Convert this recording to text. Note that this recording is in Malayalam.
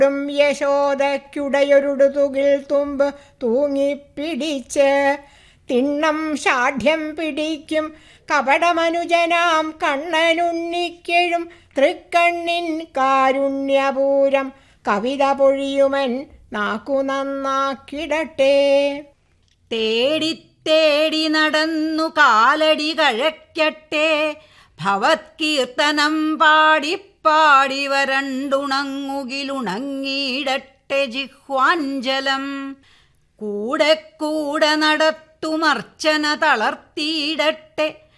ും യശോദയ്ക്കുടയൊരുടു തുകിൽ തുമ്പ് തൂങ്ങിപ്പിടിച്ച് തിണ്ണം ഷാഠ്യം പിടിക്കും കപടമനുജനാം കണ്ണനുണ്ണിക്കെഴും തൃക്കണ്ണിൻ കാരുണ്യപൂരം കവിത പൊഴിയുമൻ നാക്കു നന്നാക്കിടട്ടെ തേടി തേടി നടന്നു കാലടി കഴയ്ക്കട്ടെ ഭവത്കീർത്തനം പാടി പാടി വരണ്ടുണങ്ങുകിലുണങ്ങിയിടട്ടെ ജിഹ്വാഞ്ജലം കൂടെ കൂടെ നടത്തുമർച്ചന തളർത്തിയിടട്ടെ